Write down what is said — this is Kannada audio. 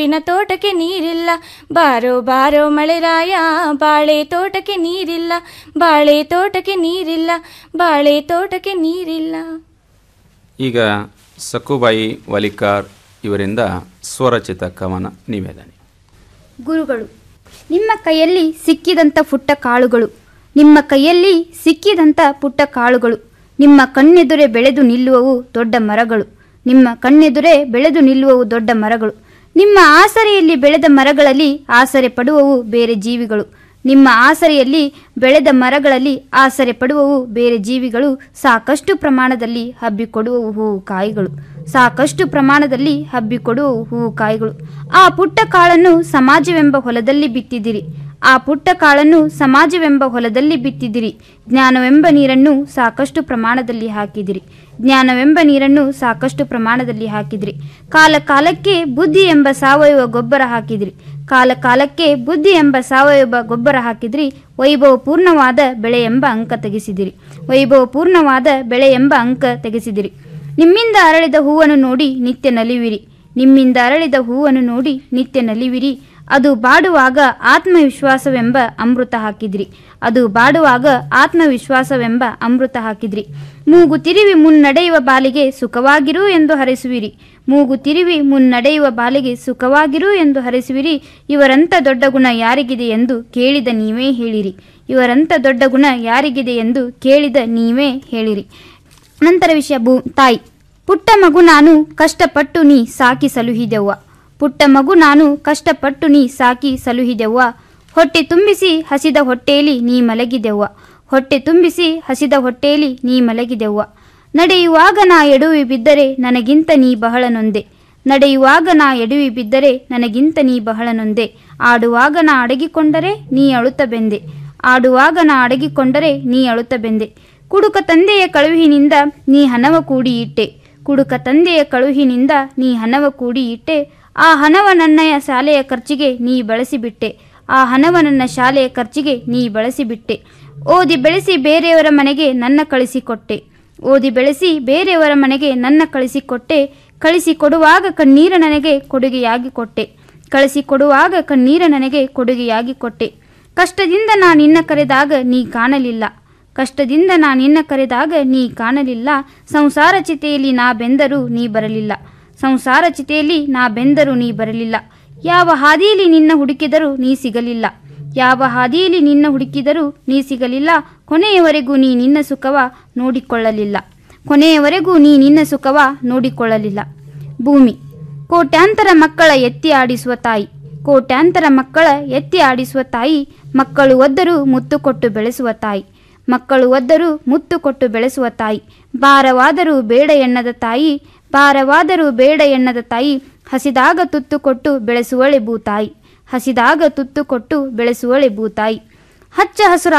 ನಿನ್ನ ತೋಟಕ್ಕೆ ನೀರಿಲ್ಲ ಬಾರೋ ಬಾರೋ ಮಳೆರಾಯ ಬಾಳೆ ತೋಟಕ್ಕೆ ನೀರಿಲ್ಲ ಬಾಳೆ ತೋಟಕ್ಕೆ ನೀರಿಲ್ಲ ಬಾಳೆ ತೋಟಕ್ಕೆ ನೀರಿಲ್ಲ ಈಗ ಸಕ್ಕುಬಾಯಿ ವಲಿಕಾರ್ ಇವರಿಂದ ಸ್ವರಚಿತ ಕವನ ನಿವೇದನೆ ಗುರುಗಳು ನಿಮ್ಮ ಕೈಯಲ್ಲಿ ಸಿಕ್ಕಿದಂಥ ಪುಟ್ಟ ಕಾಳುಗಳು ನಿಮ್ಮ ಕೈಯಲ್ಲಿ ಸಿಕ್ಕಿದಂಥ ಪುಟ್ಟ ಕಾಳುಗಳು ನಿಮ್ಮ ಕಣ್ಣೆದುರೆ ಬೆಳೆದು ನಿಲ್ಲುವವು ದೊಡ್ಡ ಮರಗಳು ನಿಮ್ಮ ಕಣ್ಣೆದುರೆ ಬೆಳೆದು ನಿಲ್ಲುವವು ದೊಡ್ಡ ಮರಗಳು ನಿಮ್ಮ ಆಸರೆಯಲ್ಲಿ ಬೆಳೆದ ಮರಗಳಲ್ಲಿ ಆಸರೆ ಪಡುವವು ಬೇರೆ ಜೀವಿಗಳು ನಿಮ್ಮ ಆಸರೆಯಲ್ಲಿ ಬೆಳೆದ ಮರಗಳಲ್ಲಿ ಆಸರೆ ಪಡುವವು ಬೇರೆ ಜೀವಿಗಳು ಸಾಕಷ್ಟು ಪ್ರಮಾಣದಲ್ಲಿ ಹಬ್ಬಿಕೊಡುವವು ಹೂವು ಕಾಯಿಗಳು ಸಾಕಷ್ಟು ಪ್ರಮಾಣದಲ್ಲಿ ಹಬ್ಬಿಕೊಡುವವು ಹೂವು ಕಾಯಿಗಳು ಆ ಪುಟ್ಟ ಕಾಳನ್ನು ಸಮಾಜವೆಂಬ ಹೊಲದಲ್ಲಿ ಬಿತ್ತಿದಿರಿ ಆ ಪುಟ್ಟ ಕಾಳನ್ನು ಸಮಾಜವೆಂಬ ಹೊಲದಲ್ಲಿ ಬಿತ್ತಿದಿರಿ ಜ್ಞಾನವೆಂಬ ನೀರನ್ನು ಸಾಕಷ್ಟು ಪ್ರಮಾಣದಲ್ಲಿ ಹಾಕಿದಿರಿ ಜ್ಞಾನವೆಂಬ ನೀರನ್ನು ಸಾಕಷ್ಟು ಪ್ರಮಾಣದಲ್ಲಿ ಹಾಕಿದಿರಿ ಕಾಲ ಕಾಲಕ್ಕೆ ಬುದ್ಧಿ ಎಂಬ ಸಾವಯವ ಗೊಬ್ಬರ ಹಾಕಿದಿರಿ ಕಾಲ ಕಾಲಕ್ಕೆ ಬುದ್ಧಿ ಎಂಬ ಸಾವಯವ ಗೊಬ್ಬರ ಹಾಕಿದ್ರಿ ವೈಭವಪೂರ್ಣವಾದ ಬೆಳೆ ಎಂಬ ಅಂಕ ತೆಗೆಸಿದಿರಿ ವೈಭವಪೂರ್ಣವಾದ ಬೆಳೆ ಎಂಬ ಅಂಕ ತೆಗೆಸಿದಿರಿ ನಿಮ್ಮಿಂದ ಅರಳಿದ ಹೂವನ್ನು ನೋಡಿ ನಿತ್ಯ ನಲಿವಿರಿ ನಿಮ್ಮಿಂದ ಅರಳಿದ ಹೂವನ್ನು ನೋಡಿ ನಿತ್ಯ ನಲಿವಿರಿ ಅದು ಬಾಡುವಾಗ ಆತ್ಮವಿಶ್ವಾಸವೆಂಬ ಅಮೃತ ಹಾಕಿದ್ರಿ ಅದು ಬಾಡುವಾಗ ಆತ್ಮವಿಶ್ವಾಸವೆಂಬ ಅಮೃತ ಹಾಕಿದ್ರಿ ಮೂಗು ತಿರುವಿ ಮುನ್ನಡೆಯುವ ಬಾಲಿಗೆ ಸುಖವಾಗಿರು ಎಂದು ಹರಿಸುವಿರಿ ಮೂಗು ತಿರುವಿ ಮುನ್ನಡೆಯುವ ಬಾಲಿಗೆ ಸುಖವಾಗಿರು ಎಂದು ಹರಿಸುವಿರಿ ಇವರಂಥ ದೊಡ್ಡ ಗುಣ ಯಾರಿಗಿದೆ ಎಂದು ಕೇಳಿದ ನೀವೇ ಹೇಳಿರಿ ಇವರಂಥ ದೊಡ್ಡ ಗುಣ ಯಾರಿಗಿದೆ ಎಂದು ಕೇಳಿದ ನೀವೇ ಹೇಳಿರಿ ನಂತರ ವಿಷಯ ಭೂ ತಾಯಿ ಪುಟ್ಟ ಮಗು ನಾನು ಕಷ್ಟಪಟ್ಟು ನೀ ಸಾಕಿ ಸಲುಹಿದೆವ್ವ ಪುಟ್ಟ ಮಗು ನಾನು ಕಷ್ಟಪಟ್ಟು ನೀ ಸಾಕಿ ಸಲುಹಿದೆವ್ವ ಹೊಟ್ಟೆ ತುಂಬಿಸಿ ಹಸಿದ ಹೊಟ್ಟೆಯಲ್ಲಿ ನೀ ಮಲಗಿದೆವ್ವ ಹೊಟ್ಟೆ ತುಂಬಿಸಿ ಹಸಿದ ಹೊಟ್ಟೆಯಲ್ಲಿ ನೀ ಮಲಗಿದೆವ್ವ ನಡೆಯುವಾಗ ನಾ ಎಡುವಿ ಬಿದ್ದರೆ ನನಗಿಂತ ನೀ ಬಹಳ ನೊಂದೆ ನಡೆಯುವಾಗ ನಾ ಎಡುವಿ ಬಿದ್ದರೆ ನನಗಿಂತ ನೀ ಬಹಳ ನೊಂದೆ ಆಡುವಾಗ ನಾ ಅಡಗಿಕೊಂಡರೆ ನೀ ಅಳುತ್ತ ಬೆಂದೆ ಆಡುವಾಗ ನಾ ಅಡಗಿಕೊಂಡರೆ ನೀ ಅಳುತ್ತ ಬೆಂದೆ ಕುಡುಕ ತಂದೆಯ ಕಳುಹಿನಿಂದ ನೀ ಹಣವ ಕೂಡಿ ಇಟ್ಟೆ ಕುಡುಕ ತಂದೆಯ ಕಳುಹಿನಿಂದ ನೀ ಹಣವ ಕೂಡಿ ಇಟ್ಟೆ ಆ ಹಣವ ನನ್ನಯ ಶಾಲೆಯ ಖರ್ಚಿಗೆ ನೀ ಬಳಸಿಬಿಟ್ಟೆ ಆ ಹಣವ ನನ್ನ ಶಾಲೆಯ ಖರ್ಚಿಗೆ ನೀ ಬಳಸಿಬಿಟ್ಟೆ ಓದಿ ಬೆಳೆಸಿ ಬೇರೆಯವರ ಮನೆಗೆ ನನ್ನ ಕಳಿಸಿಕೊಟ್ಟೆ ಓದಿ ಬೆಳೆಸಿ ಬೇರೆಯವರ ಮನೆಗೆ ನನ್ನ ಕಳಿಸಿಕೊಟ್ಟೆ ಕಳಿಸಿಕೊಡುವಾಗ ಕಣ್ಣೀರ ನನಗೆ ಕೊಡುಗೆಯಾಗಿ ಕೊಟ್ಟೆ ಕಳಿಸಿಕೊಡುವಾಗ ಕಣ್ಣೀರ ನನಗೆ ಕೊಡುಗೆಯಾಗಿ ಕೊಟ್ಟೆ ಕಷ್ಟದಿಂದ ನಾ ನಿನ್ನ ಕರೆದಾಗ ನೀ ಕಾಣಲಿಲ್ಲ ಕಷ್ಟದಿಂದ ನಾ ನಿನ್ನ ಕರೆದಾಗ ನೀ ಕಾಣಲಿಲ್ಲ ಸಂಸಾರ ಚಿತೆಯಲ್ಲಿ ನಾ ಬೆಂದರೂ ನೀ ಬರಲಿಲ್ಲ ಸಂಸಾರ ಚಿತೆಯಲ್ಲಿ ನಾ ಬೆಂದರೂ ನೀ ಬರಲಿಲ್ಲ ಯಾವ ಹಾದಿಯಲ್ಲಿ ನಿನ್ನ ಹುಡುಕಿದರೂ ನೀ ಸಿಗಲಿಲ್ಲ ಯಾವ ಹಾದಿಯಲ್ಲಿ ನಿನ್ನ ಹುಡುಕಿದರೂ ನೀ ಸಿಗಲಿಲ್ಲ ಕೊನೆಯವರೆಗೂ ನೀ ನಿನ್ನ ಸುಖವ ನೋಡಿಕೊಳ್ಳಲಿಲ್ಲ ಕೊನೆಯವರೆಗೂ ನೀ ನಿನ್ನ ಸುಖವ ನೋಡಿಕೊಳ್ಳಲಿಲ್ಲ ಭೂಮಿ ಕೋಟ್ಯಾಂತರ ಮಕ್ಕಳ ಎತ್ತಿ ಆಡಿಸುವ ತಾಯಿ ಕೋಟ್ಯಾಂತರ ಮಕ್ಕಳ ಎತ್ತಿ ಆಡಿಸುವ ತಾಯಿ ಮಕ್ಕಳು ಒದ್ದರೂ ಮುತ್ತು ಕೊಟ್ಟು ಬೆಳೆಸುವ ತಾಯಿ ಮಕ್ಕಳು ಒದ್ದರೂ ಮುತ್ತು ಕೊಟ್ಟು ಬೆಳೆಸುವ ತಾಯಿ ಭಾರವಾದರೂ ಬೇಡ ಎನ್ನದ ತಾಯಿ ಭಾರವಾದರೂ ಬೇಡ ಎನ್ನದ ತಾಯಿ ಹಸಿದಾಗ ತುತ್ತು ಕೊಟ್ಟು ಬೆಳೆಸುವಳೆ ಭೂತಾಯಿ ಹಸಿದಾಗ ತುತ್ತು ಕೊಟ್ಟು ಬೆಳೆಸುವಳೆ ಭೂತಾಯಿ ಹಚ್ಚ ಹಸುರ